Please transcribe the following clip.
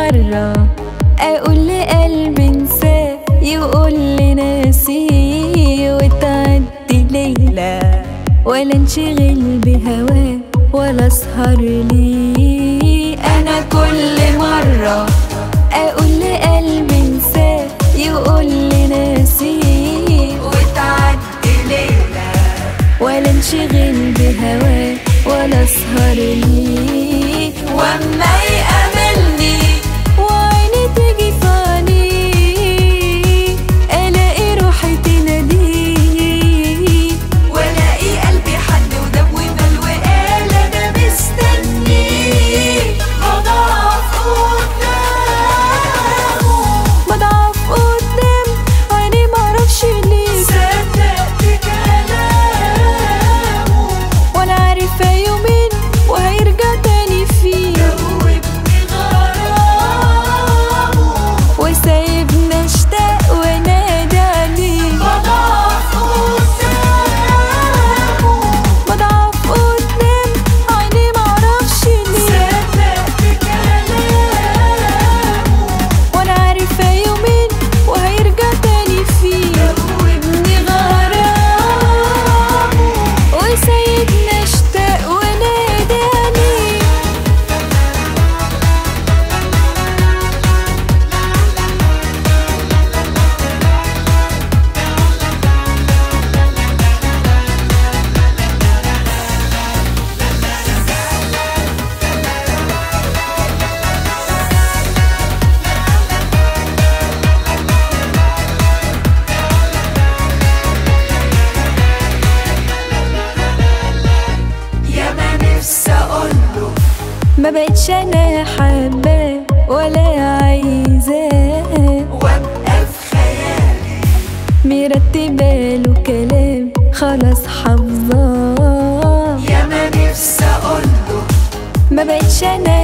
مرة اقول لقلبي انساه يقول لي ناسيه وتعدي ليلة ولا انشغل بهواه ولا اسهر ليه انا كل مرة اقول لقلبي انساه يقول لي ناسيه وتعدي ليلة ولا انشغل بهواه ولا اسهر ليه واما يقابلني وعيني تيجي في عينيه الاقي روحي تناديه والاقي قلبي حن ودب ومل وقال انا مستنيه بضعف قدامه بضعف قدام عيني معرفش ليه صدقت كلامه وانا عارفه يومين وهيرجع تاني فيه دوبني غرامه وسايبنا اشتاق ونادى عليه بضعف قدامه بضعف قدام عيني معرفش ليه صدقت كلامه وانا عارفه يومين وهيرجع تاني فيه دوبني غرامه وسايبنا اشتاق ونادى عليه يا ما نفسي اقوله ما بقتش انا حباه ولا عايزاه وابقى في خيالي مرتبه له كلام خلاص حافظاه يا ما نفسي اقوله ما بقتش انا